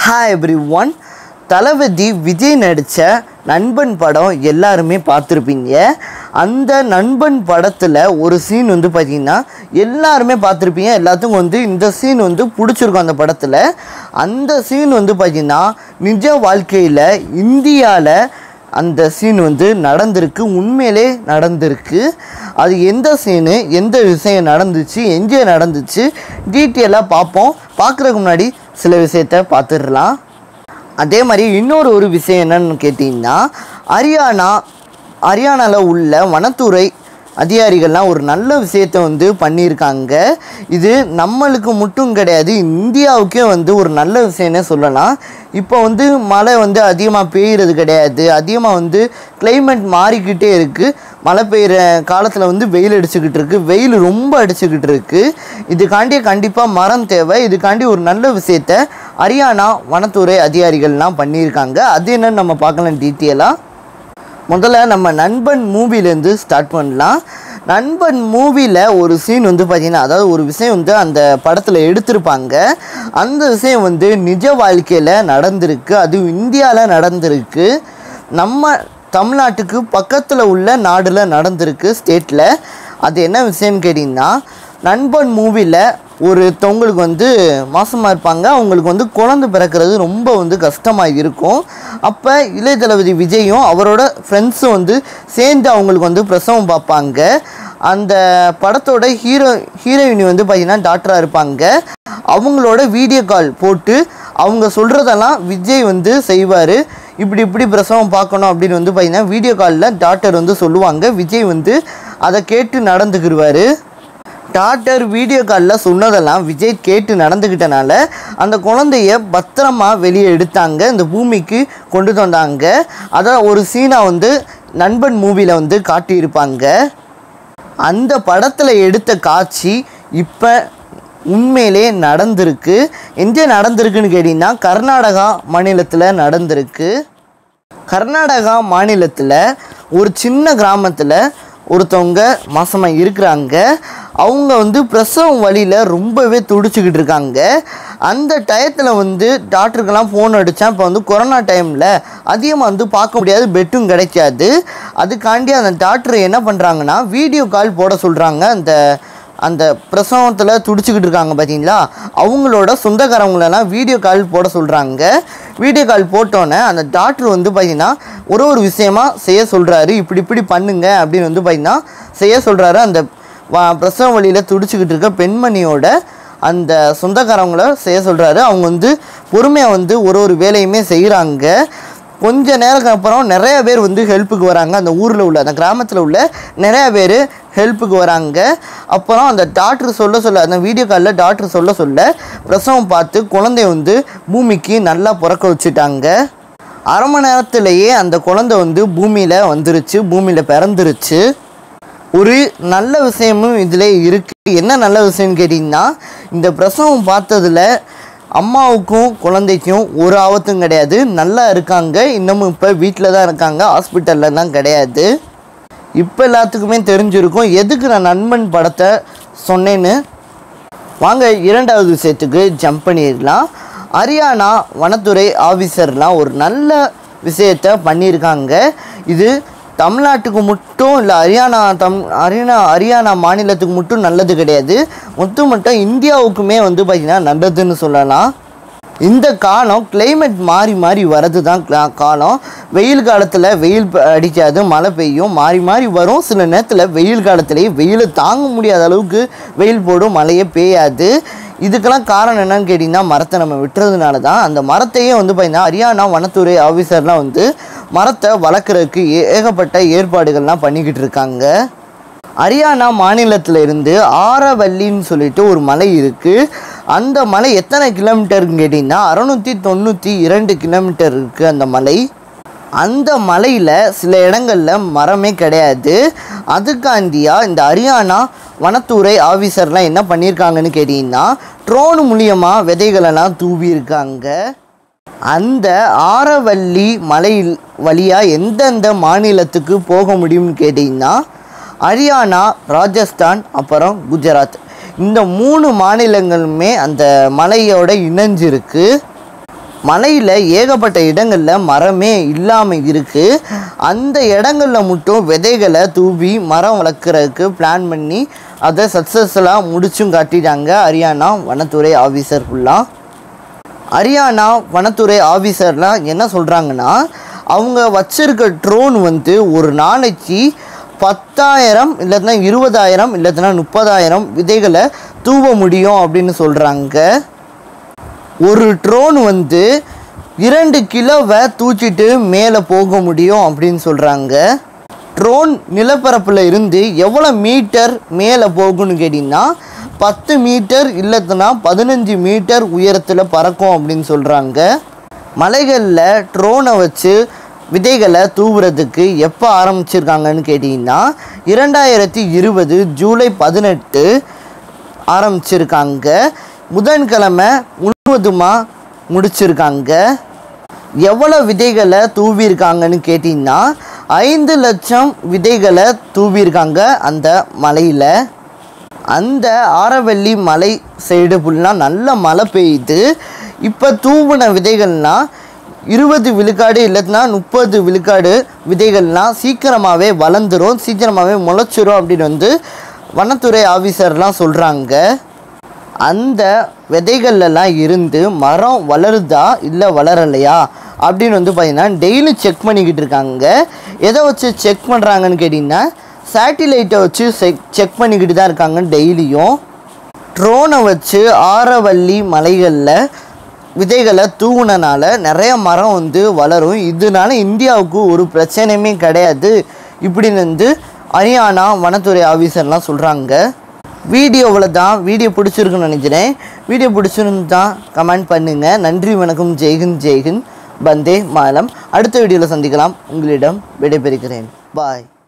hi everyone Thalapathy Vijay நடித்த நண்பன் படம் எல்லாருமே பார்த்துருப்பீங்க அந்த நண்பன் படத்தில் ஒரு சீன் வந்து பார்த்தீங்கன்னா எல்லாருமே பார்த்துருப்பீங்க எல்லாத்துக்கும் வந்து இந்த சீன் வந்து பிடிச்சிருக்கும் அந்த படத்தில் அந்த சீன் வந்து பார்த்தீங்கன்னா நிஜ வாழ்க்கையில் இந்தியாவில் அந்த சீன் வந்து நடந்திருக்கு உண்மையிலே நடந்திருக்கு அது எந்த சீனு எந்த விஷயம் நடந்துச்சு எங்கே நடந்துச்சு டீட்டெயிலாக பார்ப்போம் பார்க்குறதுக்கு முன்னாடி சில விஷயத்த பார்த்துடலாம் அதே மாதிரி இன்னொரு ஒரு விஷயம் என்னன்னு கேட்டிங்கன்னா ஹரியானா ஹரியானாவில் உள்ள வனத்துறை அதிகாரிகள்லாம் ஒரு நல்ல விஷயத்த வந்து பண்ணியிருக்காங்க இது நம்மளுக்கு மட்டும் கிடையாது இந்தியாவுக்கே வந்து ஒரு நல்ல விஷயம்னே சொல்லலாம் இப்போ வந்து மழை வந்து அதிகமாக பெய்யுறது கிடையாது அதிகமாக வந்து climate மாறிக்கிட்டே இருக்குது மழை பெய்கிற காலத்தில் வந்து வெயில் அடிச்சுக்கிட்டு இருக்கு வெயில் ரொம்ப அடிச்சுக்கிட்டு இருக்கு இதுக்காண்டி கண்டிப்பாக மரம் தேவை இதுக்காண்டி ஒரு நல்ல விஷயத்த ஹரியானா வனத்துறை அதிகாரிகள்லாம் பண்ணியிருக்காங்க அது என்னன்னு நம்ம பார்க்கலாம் டீட்டெயிலாக முதல்ல நம்ம நண்பன் மூவிலேருந்து ஸ்டார்ட் பண்ணலாம் நண்பன் மூவியில் ஒரு சீன் வந்து பார்த்திங்கன்னா அதாவது ஒரு விஷயம் வந்து அந்த படத்தில் எடுத்திருப்பாங்க அந்த விஷயம் வந்து நிஜ வாழ்க்கையில் நடந்திருக்கு அதுவும் இந்தியாவில் நடந்திருக்கு நம்ம தமிழ்நாட்டுக்கு பக்கத்தில் உள்ள நாடில் நடந்திருக்கு ஸ்டேட்டில் அது என்ன விஷயம்னு கேட்டிங்கன்னா நண்பன் மூவியில் ஒருத்தவங்களுக்கு வந்து மாசமாக இருப்பாங்க அவங்களுக்கு வந்து குழந்தை பிறக்கிறது ரொம்ப வந்து கஷ்டமாக இருக்கும் அப்போ இளைய தளபதி விஜயும் அவரோட ஃப்ரெண்ட்ஸும் வந்து சேர்ந்து அவங்களுக்கு வந்து பிரசவம் பார்ப்பாங்க அந்த படத்தோட ஹீரோ ஹீரோயினி வந்து பார்த்திங்கன்னா டாக்டராக இருப்பாங்க அவங்களோட வீடியோ கால் போட்டு அவங்க சொல்கிறதெல்லாம் விஜய் வந்து செய்வார் இப்படி இப்படி பிரசவம் பார்க்கணும் அப்படின்னு வந்து பார்த்திங்கன்னா வீடியோ காலில் டாக்டர் வந்து சொல்லுவாங்க விஜய் வந்து அதை கேட்டு நடந்துக்கிடுவார் டாக்டர் வீடியோ காலில் சொன்னதெல்லாம் விஜய் கேட்டு நடந்துக்கிட்டனால அந்த குழந்தைய பத்திரமா வெளியே எடுத்தாங்க இந்த பூமிக்கு கொண்டு வந்தாங்க அதான் ஒரு சீனா வந்து நண்பன் மூவியில் வந்து காட்டியிருப்பாங்க அந்த படத்தில் எடுத்த காட்சி இப்போ உண்மையிலே நடந்திருக்கு எங்கே நடந்திருக்குன்னு கேட்டிங்கன்னா கர்நாடகா மாநிலத்தில் நடந்திருக்கு கர்நாடகா மாநிலத்தில் ஒரு சின்ன கிராமத்தில் ஒருத்தவங்க மாசமாக இருக்கிறாங்க அவங்க வந்து பிரசவம் வழியில் ரொம்பவே துடிச்சுக்கிட்டு இருக்காங்க அந்த டயத்தில் வந்து டாக்டருக்கெல்லாம் ஃபோன் அடித்தேன் இப்போ வந்து கொரோனா டைமில் அதிகமாக வந்து பார்க்க முடியாது பெட்டும் கிடைக்காது அதுக்காண்டி அந்த டாக்டர் என்ன பண்ணுறாங்கன்னா வீடியோ கால் போட சொல்கிறாங்க அந்த அந்த பிரசவத்தில் துடிச்சுக்கிட்டு இருக்காங்க பார்த்தீங்களா அவங்களோட சொந்தக்காரங்களெல்லாம் வீடியோ கால் போட சொல்கிறாங்க வீடியோ கால் போட்டோன்னே அந்த டாக்டர் வந்து பார்த்தீங்கன்னா ஒரு ஒரு விஷயமா செய்ய சொல்கிறாரு இப்படி இப்படி பண்ணுங்க அப்படின்னு வந்து பார்த்தீங்கன்னா செய்ய சொல்கிறாரு அந்த வ- பிரசவ வழியில் துடிச்சுக்கிட்டு இருக்க பெண்மணியோட அந்த சொந்தக்காரங்கள செய்ய சொல்கிறாரு அவங்க வந்து பொறுமையாக வந்து ஒரு ஒரு வேலையுமே செய்கிறாங்க கொஞ்ச நேரத்துக்கு அப்புறம் நிறைய பேர் வந்து ஹெல்ப்புக்கு வராங்க அந்த ஊரில் உள்ள அந்த கிராமத்தில் உள்ள நிறைய பேர் ஹெல்ப்புக்கு வராங்க அப்புறம் அந்த டாக்டர் சொல்ல சொல்ல அந்த வீடியோ காலில் டாக்டர் சொல்ல சொல்ல பிரசவம் பார்த்து குழந்தைய வந்து பூமிக்கு நல்லா பிறக்க வச்சுட்டாங்க அரை மணி நேரத்திலேயே அந்த குழந்தை வந்து பூமியில் வந்துருச்சு பூமியில் பிறந்துருச்சு ஒரு நல்ல விஷயமும் இதில் இருக்குது என்ன நல்ல விஷயம்னு கேட்டிங்கன்னா இந்த பிரசவம் பார்த்ததுல அம்மாவுக்கும் குழந்தைக்கும் ஒரு ஆபத்தும் கிடையாது நல்லா இருக்காங்க இன்னமும் இப்போ வீட்டில் தான் இருக்காங்க ஹாஸ்பிட்டலில் தான் கிடையாது இப்போ எல்லாத்துக்குமே தெரிஞ்சிருக்கும் எதுக்கு நான் நண்பன் படத்தை சொன்னேன்னு வாங்க இரண்டாவது விஷயத்துக்கு ஜம்ப் பண்ணிடலாம் ஹரியானா வனத்துறை ஆஃபீஸர்லாம் ஒரு நல்ல விஷயத்த பண்ணியிருக்காங்க இது தமிழ்நாட்டுக்கு மட்டும் இல்லை ஹரியானா தம் ஹரியானா ஹரியானா மாநிலத்துக்கு மட்டும் நல்லது கிடையாது மொத்த மட்டும் இந்தியாவுக்குமே வந்து பார்த்திங்கன்னா நல்லதுன்னு சொல்லலாம் இந்த காலம் climate மாறி மாறி வரது தான் கா- காலம் வெயில் காலத்தில் வெயில் ப- அடிக்காது மழை பெய்யும் மாறி மாறி வரும் சில நேரத்தில் வெயில் காலத்துலேயே வெயிலை தாங்க முடியாத அளவுக்கு வெயில் போடும் மழையே பெய்யாது இதுக்கெல்லாம் காரணம் என்னன்னு கேட்டிங்கன்னா மரத்தை நம்ம விட்டுறதுனால தான் அந்த மரத்தையே வந்து பார்த்திங்கன்னா ஹரியானா வனத்துறை ஆஃபீஸர்லாம் வந்து மரத்தை வளர்க்குறதுக்கு ஏ- ஏகப்பட்ட ஏற்பாடுகள்லாம் பண்ணிக்கிட்டு இருக்காங்க ஹரியானா மாநிலத்தில் இருந்து ஆரவல்லின்னு சொல்லிட்டு ஒரு மலை இருக்குது அந்த மலை எத்தனை கிலோமீட்டர்னு கேட்டிங்கன்னா அறநூற்றி தொண்ணூற்றி இரண்டு கிலோமீட்டர் இருக்குது அந்த மலை அந்த மலையில் சில இடங்களில் மரமே கிடையாது அதுக்காண்டியா இந்த ஹரியானா வனத்துறை ஆஃபீஸர்லாம் என்ன பண்ணியிருக்காங்கன்னு கேட்டிங்கன்னா ட்ரோன் மூலியமாக விதைகளெல்லாம் தூவியிருக்காங்க அந்த ஆரவல்லி மலை வழியாக எந்தெந்த மாநிலத்துக்கு போக முடியும்னு கேட்டிங்கன்னா ஹரியானா ராஜஸ்தான் அப்புறம் குஜராத் இந்த மூணு மாநிலங்களுமே அந்த மலையோட இணைஞ்சிருக்கு மலையில் ஏகப்பட்ட இடங்களில் மரமே இல்லாமல் இருக்குது அந்த இடங்களில் மட்டும் விதைகளை தூவி மரம் வளர்க்குறதுக்கு பிளான் பண்ணி அதை சக்ஸஸ்ஃபுல்லாக முடிச்சும் காட்டிட்டாங்க ஹரியானா வனத்துறை ஆஃபீஸர் ஃபுல்லாக ஹரியானா வனத்துறை ஆஃபீஸர்லாம் என்ன சொல்கிறாங்கன்னா அவங்க வச்சிருக்க ட்ரோன் வந்து ஒரு நாளைக்கு பத்தாயிரம் இல்லைன்னா இருபதாயிரம் இல்லைன்னா முப்பதாயிரம் விதைகளை தூவ முடியும் அப்படின்னு சொல்கிறாங்க ஒரு ட்ரோன் வந்து இரண்டு கிலோவை தூக்கிட்டு மேலே போக முடியும் அப்படின்னு சொல்கிறாங்க ட்ரோன் நிலப்பரப்பில் இருந்து எவ்வளோ மீட்டர் மேலே போகும்னு கேட்டிங்கன்னா பத்து மீட்டர் இல்லைன்னா பதினஞ்சு மீட்டர் உயரத்தில் பறக்கும் அப்படின்னு சொல்கிறாங்க மலைகளில் ட்ரோனை வச்சு விதைகளை தூவுறதுக்கு எப்போ ஆரம்பிச்சிருக்காங்கன்னு கேட்டிங்கன்னா இரண்டாயிரத்தி இருபது ஜூலை பதினெட்டு ஆரம்பிச்சிருக்காங்க புதன்கிழமை முழுவதுமாக முடிச்சிருக்காங்க எவ்வளோ விதைகளை தூவியிருக்காங்கன்னு கேட்டிங்கன்னா ஐந்து லட்சம் விதைகளை தூவியிருக்காங்க அந்த மலையில் அந்த ஆரவல்லி மலை சைடு ஃபுல்லாக நல்ல மழை பெய்யுது இப்போ தூவின விதைகள்லாம் இருபது விழுக்காடு இல்லைன்னா முப்பது விழுக்காடு விதைகள்லாம் சீக்கிரமாகவே வளர்ந்துரும் சீக்கிரமாகவே முளைச்சிரும் அப்படின்னு வந்து வனத்துறை ஆஃபீஸர்லாம் சொல்கிறாங்க அந்த விதைகள்லாம் இருந்து மரம் வளருதா இல்லை வளரலையா அப்படின்னு வந்து பார்த்தீங்கன்னா டெய்லி செக் பண்ணிக்கிட்டு இருக்காங்க எதை வச்சு செக் பண்ணுறாங்கன்னு கேட்டிங்கன்னா சேட்டிலைட்டை வச்சு செக் செக் பண்ணிக்கிட்டு தான் இருக்காங்க டெய்லியும் ட்ரோனை வச்சு ஆரவல்லி மலைகளில் விதைகளை தூவுனனால நிறைய மரம் வந்து வளரும் இதனால இந்தியாவுக்கு ஒரு பிரச்சனையுமே கிடையாது இப்படின்னு வந்து ஹரியானா வனத்துறை ஆஃபீஸர்லாம் சொல்கிறாங்க வீடியோவில் தான் வீடியோ பிடிச்சிருக்குன்னு நினைக்கிறேன் வீடியோ பிடிச்சிருந்தா கமெண்ட் பண்ணுங்கள் நன்றி வணக்கம் ஜெய்ஹிந்த் ஜெய்ஹிந்த் பந்தே மாலம் அடுத்த வீடியோவில் சந்திக்கலாம் உங்களிடம் விடைபெறுகிறேன் பாய்